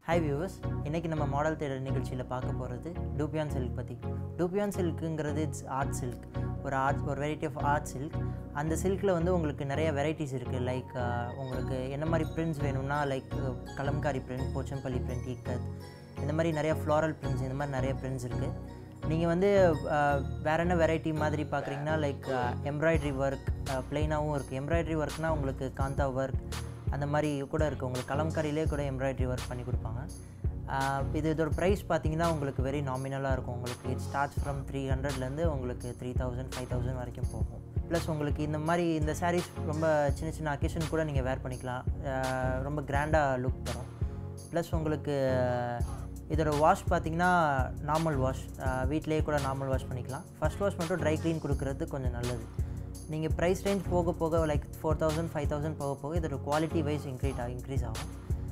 hi viewers இன்றைக்கி நம்ம model தேடல் நிகழ்ச்சியில் பார்க்க போகிறது டூபியான் சில்க் பற்றி டூபியான் சில்க்குங்கிறது இட்ஸ் ஆர்ட் சில்க் ஒரு ஆர்ட் ஒரு வெரைட்டி ஆஃப் ஆர்ட் சில்க் அந்த சில்கில் வந்து உங்களுக்கு நிறைய வெரைட்டிஸ் இருக்குது லைக் உங்களுக்கு என்ன மாதிரி பிரிண்ட்ஸ் வேணும்னா like Kalamkari print Pochampally print Ikat இந்த மாதிரி நிறைய ஃப்ளாரல் பிரிண்ட்ஸ் இந்த மாதிரி நிறைய பிரிண்ட்ஸ் இருக்குது நீங்கள் வந்து அஹ், வேற என்ன வெரைட்டி மாதிரி பார்க்குறீங்கன்னா லைக் எம்ப்ராய்டரி ஒர்க் ப்ளைனாகவும் இருக்குது எம்ப்ராய்டரி ஒர்க்னால் உங்களுக்கு காந்தா ஒர்க் அந்த மாதிரி கூட இருக்குது உங்களுக்கு கலம்காரிலே கூட எம்ப்ராய்டரி ஒர்க் பண்ணி கொடுப்பாங்க அஹ், இது இதோட ப்ரைஸ் பார்த்தீங்கன்னா உங்களுக்கு வெரி நாமினலாக இருக்கும் உங்களுக்கு இட் ஸ்டார்ட்ஸ் ஃப்ரம் த்ரீ ஹண்ட்ரட்லேருந்து உங்களுக்கு த்ரீ தௌசண்ட் ஃபைவ் தௌசண்ட் வரைக்கும் போகும் ப்ளஸ் உங்களுக்கு இந்த மாதிரி இந்த sarees ரொம்ப சின்ன சின்ன அக்கேஷன் கூட நீங்கள் வேர் பண்ணிக்கலாம் அஹ், ரொம்ப கிராண்டாக லுக் தரும் ப்ளஸ் உங்களுக்கு இதோட வாஷ் பார்த்தீங்கன்னா நார்மல் வாஷ் வீட்டிலேயே கூட நார்மல் வாஷ் பண்ணிக்கலாம் ஃபர்ஸ்ட் வாஷ் மட்டும் ட்ரை க்ளீன் கொடுக்கறது கொஞ்சம் நல்லது நீங்கள் ப்ரைஸ் ரேஞ்ச் போக போக like four thousand five thousand போக போக இதோட குவாலிட்டி வைஸ் இன்க்ரீட் ஆகும் இன்க்ரீஸ் ஆகும்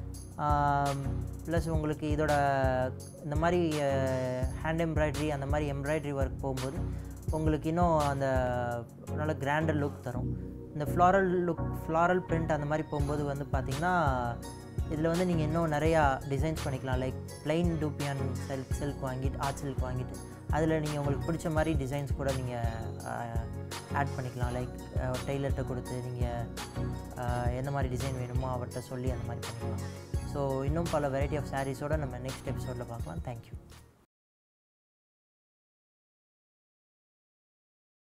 ப்ளஸ் உங்களுக்கு இதோட இந்த மாதிரி ஹேண்ட் எம்ப்ராய்டரி அந்த மாதிரி எம்ப்ராய்டரி ஒர்க் போகும்போது உங்களுக்கு இன்னும் அந்த நல்ல கிராண்டர் லுக் தரும் இந்த ஃப்ளாரல் லுக் ஃப்ளாரல் பிரிண்ட் அந்த மாதிரி போகும்போது வந்து பார்த்திங்கன்னா இதில் வந்து நீங்கள் இன்னும் நிறையா டிசைன்ஸ் பண்ணிக்கலாம் like plain dupion silk silk வாங்கிட்டு ஆர்ட் சில்க் வாங்கிட்டு அதில் நீங்கள் உங்களுக்கு பிடிச்ச மாதிரி டிசைன்ஸ் கூட நீங்கள் ஆட் பண்ணிக்கலாம் லைக் டெய்லர்கிட்ட கொடுத்து நீங்கள் எந்த மாதிரி டிசைன் வேணுமோ அவர்கிட்ட சொல்லி அந்த மாதிரி பண்ணிக்கலாம் ஸோ இன்னும் பல வெரைட்டி ஆஃப் சாரீஸோடு நம்ம நெக்ஸ்ட் எபிசோடில் பார்க்கலாம் தேங்க்யூ